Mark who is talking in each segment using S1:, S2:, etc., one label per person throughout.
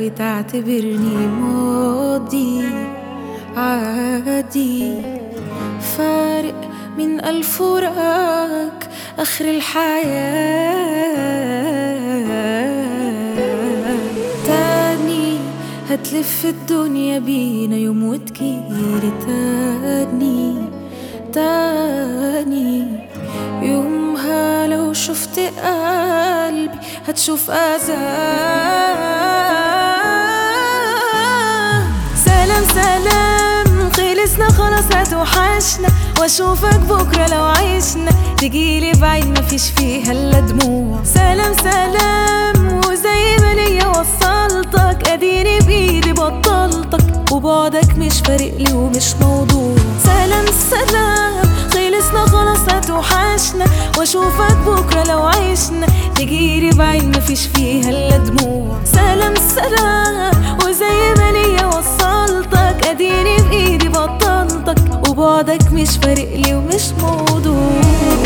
S1: قوي تعتبرني ماضي عادي فارق من ألف وراك آخر الحياة تاني هتلف الدنيا بينا يوم وتجيلي تاني تاني يومها لو شفت قلبي هتشوف أذاه سلام سلام خلصنا خلاص هتوحشنا واشوفك بكرة لو عشنا تجيلي بعيد مفيش فيها الا دموع سلام سلام وزي ما ليا وصلتك اديني بايدي بطلتك وبعدك مش فارق لي ومش موضوع سلام سلام خلصنا خلاص هتوحشنا واشوفك بكرة لو عشنا تجيلي بعيد مفيش فيها الا دموع سلام سلام وزي ما ليا وصلتك اديني بايدي بطلتك وبعدك مش فارق لي ومش موضوع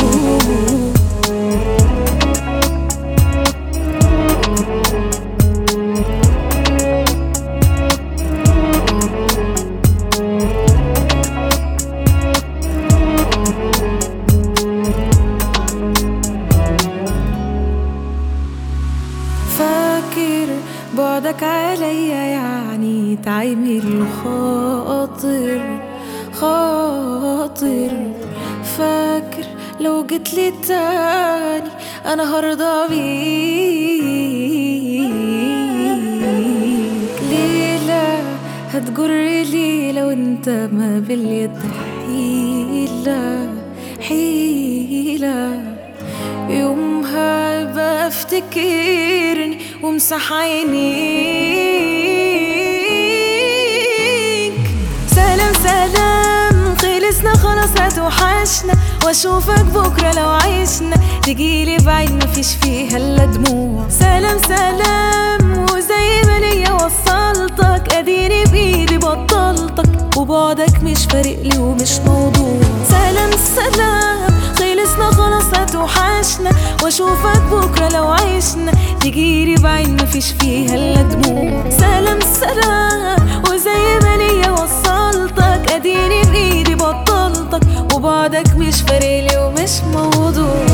S1: فاكر بعدك عليا يعني تعمل خاطر خاطر فاكر لو جيت لي تاني انا هرضى بيك ليلة هتجر ليلة وانت ما باليد حيلة حيلة يومها يبقى افتكرني وامسح عينيك سلام سلام خلصنا خلاص هتوحشنا واشوفك بكرة لو عشنا تجيلي بعيد مفيش فيها الا دموع سلام سلام وزي ما ليا وصلتك اديني بايدي بطلتك وبعدك مش فارق لي ومش موضوع سلام سلام خلصنا خلاص هتوحشنا واشوفك بكرة لو عشنا تجيلي بعيد مفيش فيها الا دموع سلام سلام وزي ما ليا وصلتك اديني بايدي بطلتك وبعدك مش فارق لي ومش موضوع